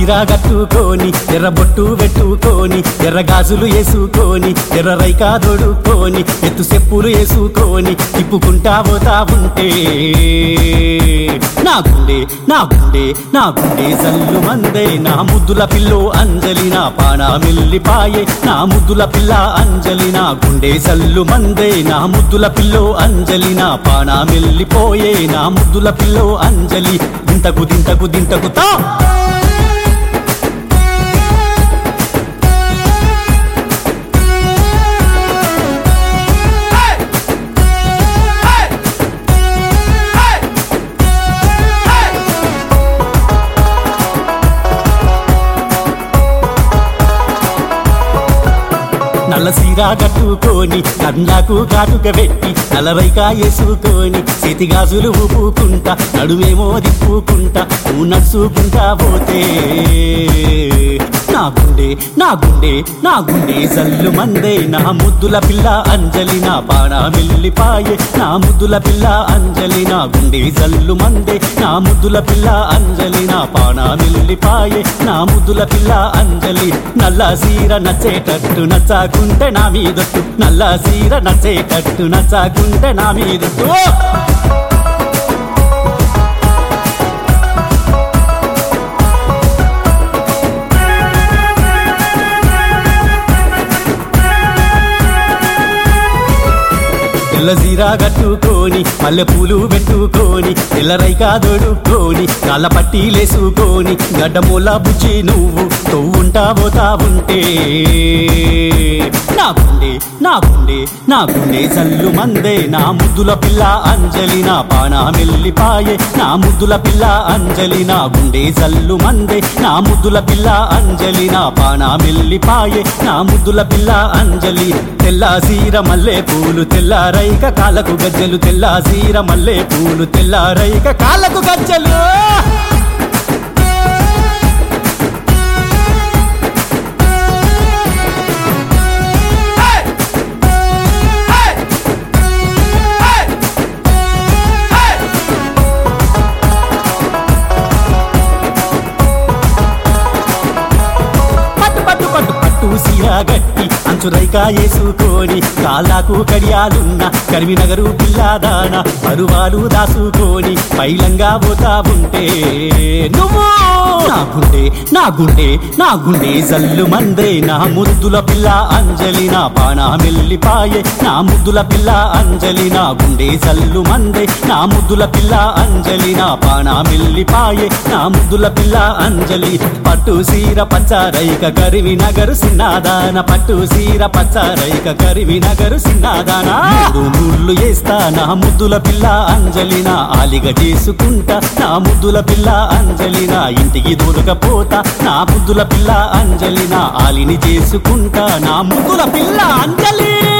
సీరా కట్టుకొని ఎర్ర బొట్టు పెట్టుకొని ఎర్ర గాజులు వేసుకొని ఎర్ర రైకా దొడుకొని ఎత్తు చెప్పులు వేసుకొని తిప్పుకుంటా పోతా ఉంటే నా గుండె నా గుండె నా గుండె జల్లు మందే నా ముద్దుల పిల్లో అంజలి నా పానా మెల్లిపాయే నా ముద్దుల పిల్ల అంజలి నా గుండె జల్లు మందే నా ముద్దుల పిల్లో అంజలి నా పానా మెల్లిపోయే నా ముద్దుల పిల్లో అంజలి దింతకు దింతకు దింతకు తా నల్ల సీరా కట్టుకొని కండ్లకు కాటుక పెట్టి నలవైకా వేసుకొని చేతి గాజులు ఊపుకుంటా నడుమేమో దిప్పుకుంటా నువ్వు నడుచుకుంటా పోతే నా గుండె నా గుండె నా గుండె జల్లు మందే నా ముద్దుల పిల్ల అంజలి నా పాడా మెల్లిపాయే నా ముద్దుల పిల్ల అంజలి నా గుండె జల్లు మందే నా ముద్దుల పిల్ల అంజలి నా పాడా మెల్లిపాయే నా ముద్దుల పిల్ల అంజలి నల్ల సీర నచ్చేటట్టు నచ్చాకుంటే నా మీదొట్టు నల్ల సీర నచ్చేటట్టు నచ్చాకుంటే నా మీదొట్టు ఓ! తెల్ల జీరా కట్టుకొని మల్లె పూలు పెట్టుకొని తెల్ల రైకా దొడుకొని కాళ్ళ పట్టీలేసుకొని గడ్డమూల బుచ్చి నువ్వు తవ్వుంటా పోతా ఉంటే నా గుండె నా గుండె నా గుండె జల్లు మందే నా ముద్దుల పిల్ల అంజలి నా పానా మెల్లిపాయే నా ముద్దుల పిల్ల అంజలి నా గుండె జల్లు మందే నా ముద్దుల పిల్ల అంజలి నా పానా మెల్లిపాయే నా ముద్దుల పిల్ల అంజలి తెల్ల సీర మల్లె పూలు తెల్లారైక కాళ్ళకు గజ్జలు తెల్ల సీర మల్లె పూలు తెల్లారైక కాళ్ళకు గజ్జలు పట్టు పట్టు పట్టు పట్టు సీరా గట్టి అంచు రైకా వేసుకొని కాళ్ళకు కడియాలున్న కరిమినగరు పిల్లాదాన పరువాలు దాసుకొని పైలంగా పోతా ఉంటే నువ్వు నా గుండె నా గుండె నా గుండె జల్లు మందే నా ముద్దుల పిల్ల అంజలి నా పానా మెల్లిపాయే నా ముద్దుల పిల్ల అంజలి నా గుండె జల్లు మందే నా ముద్దుల పిల్ల అంజలి నా పానా మెల్లిపాయే నా ముద్దుల పిల్ల అంజలి పట్టు సీర పచ్చారైక కరివి నగరు సిన్నాదాన పట్టు సీర పచ్చారైక కరివి నగరు సిన్నాదాన మూడు ముళ్ళు వేస్తా నా ముద్దుల పిల్ల అంజలి నా ఆలిగ చేసుకుంటా నా ముద్దుల పిల్ల అంజలి నా ఇంటికి దొరకపోతా నా ముద్దుల పిల్ల అంజలి నా ఆలిని చేసుకుంటా నా ముద్దుల పిల్ల అంజలి